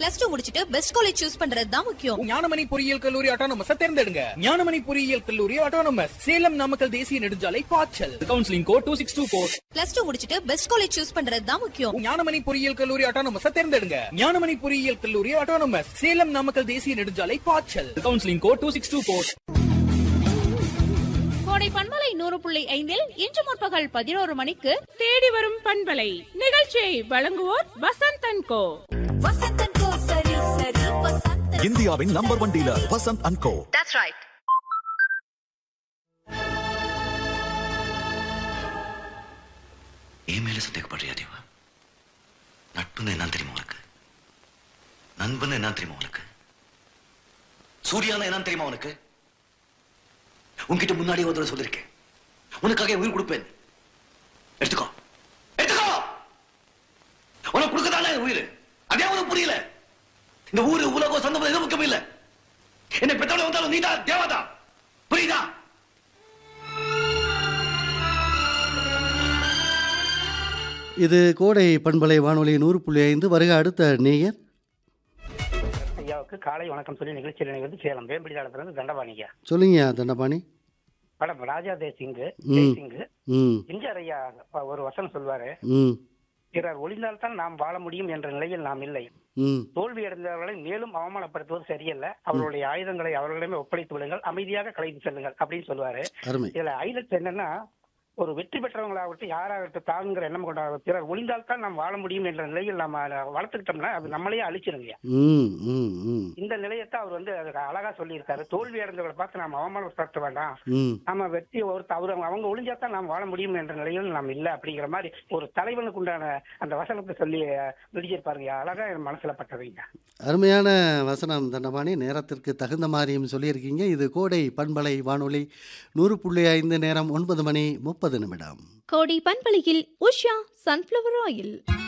Plus two முடிச்சிட்டு best college choose பண்றது தான் முக்கியம் ஞானமணி பொறியியல் கல்லூரி ஆட்டோனமஸ் தேர்ந்தெடுங்க ஞானமணி பொறியியல் கல்லூரி ஆட்டோனமஸ் சேலம் நாமக்கல் தேசிய நெடுஞ்சாலை பாய்ச்சல் counselling code two six two four plus two முடிச்சிட்டு பெஸ்ட் காலேஜ் சூஸ் பண்றது தான் முக்கியம் ஞானமணி பொறியியல் கல்லூரி ஆட்டோனமஸ் தேர்ந்தெடுங்க ஞானமணி பொறியியல் கல்லூரி ஆட்டோனமஸ் சேலம் நாமக்கல் தேசிய நெடுஞ்சாலை பாய்ச்சல் counselling code two six two four கோடை பண்பலை நூறு புள்ளி ஐந்தில் இன்று முற்பகல் பதினோரு மணிக்கு தேடி வரும் பண்பலை நிகழ்ச்சியை வழங்குவோர் வசந்த் அண்ட் கோ இந்தியாவின் number one dealer Vasanth and co என் மேல சந்தேகப்படுறியா தேவா நட்புன்னு என்ன தெரியுமா உனக்கு நண்பன் என்ன தெரியுமா உனக்கு சூர்யானா என்ன தெரியுமா உனக்கு உன்கிட்ட முன்னாடியே ஒரு தடவை சொல்லிருக்கேன் உனக்காக என் உயிர் கொடுப்பேன் எடுத்துக்கோ எடுத்துக்கோ உனக்கு கொடுக்கதானே என் உயிர் அதே உனக்கு புரியல இந்த ஊரு உலகம் சொந்தம் எதுவும் முக்கியம் இல்ல என்னை பெற்றவளை வந்தாலும் நீதான் தேவாதா புரியுதா இது கோடை பண்பலை வானொலி நூறு புள்ளி ஐந்து வருக அடுத்த நேயர் ஐயாவுக்கு காலை வணக்கம் சொல்லி நிகழ்ச்சியில் இணைவது சேலம் வேம்பிடி தளத்திலிருந்து தண்டபாணிங்க சொல்லுங்க தண்டபாணி மேடம் ராஜா தேசிங் ம். ஜெய்சிங் ம் எம்ஜிஆர் ஐயா அப்ப ஒரு வசனம் சொல்வாரு ம் பிறர் ஒளிந்தால்தான் நாம் வாழ முடியும் என்ற நிலையில் நாம் இல்லை ம் தோல்வி அடைந்தவர்களை மேலும் அவமானப்படுத்துவது சரியல்ல அவர்களுடைய ஆயுதங்களை அவர்களிடமே ஒப்படைத்து விடுங்கள் அமைதியாக கலைத்து செல்லுங்கள் அப்படின்னு சொல்லுவாரு அருமை இதுல ஹைலைட்ஸ் என்னன்னா ஒரு வெற்றி பெற்றவங்களாகட்டும் யாராகட்டும் தாங்கிற எண்ணம் கொண்ட பிறர் ஒளிந்தால்தான் நாம் வாழ முடியும் என்ற நிலையில் நம்ம அதை வளர்த்துக்கிட்டோம்னா அது நம்மளையே அழிச்சிருங்க ம் ம் ம் இந்த நிலையத்தை அவர் வந்து அதுக்கு அழகா சொல்லியிருக்காரு தோல்வி அடைந்தவர்களை பார்த்து நாம் அவமானப்படுத்த வேண்டாம் ம் நம்ம வெற்றி ஒரு அவர் அவங்க ஒளிஞ்சாதான் நாம் வாழ முடியும் என்ற நிலையில் நாம் இல்ல அப்படிங்கிற மாதிரி ஒரு தலைவனுக்கு உண்டான அந்த வசனத்தை சொல்லி விடிச்சிருப்பாருங்க அழகா என் மனசுல பட்டதுங்க அருமையான வசனம் தண்டபாணி நேரத்திற்கு தகுந்த மாதிரியும் சொல்லியிருக்கீங்க இது கோடை பண்பலை வானொலி நூறு புள்ளி ஐந்து நேரம் ஒன்பது மணி முப்பது நிமிடம் கோடை பண்பலையில் உஷா சன்ஃப்ளவர் ஆயில்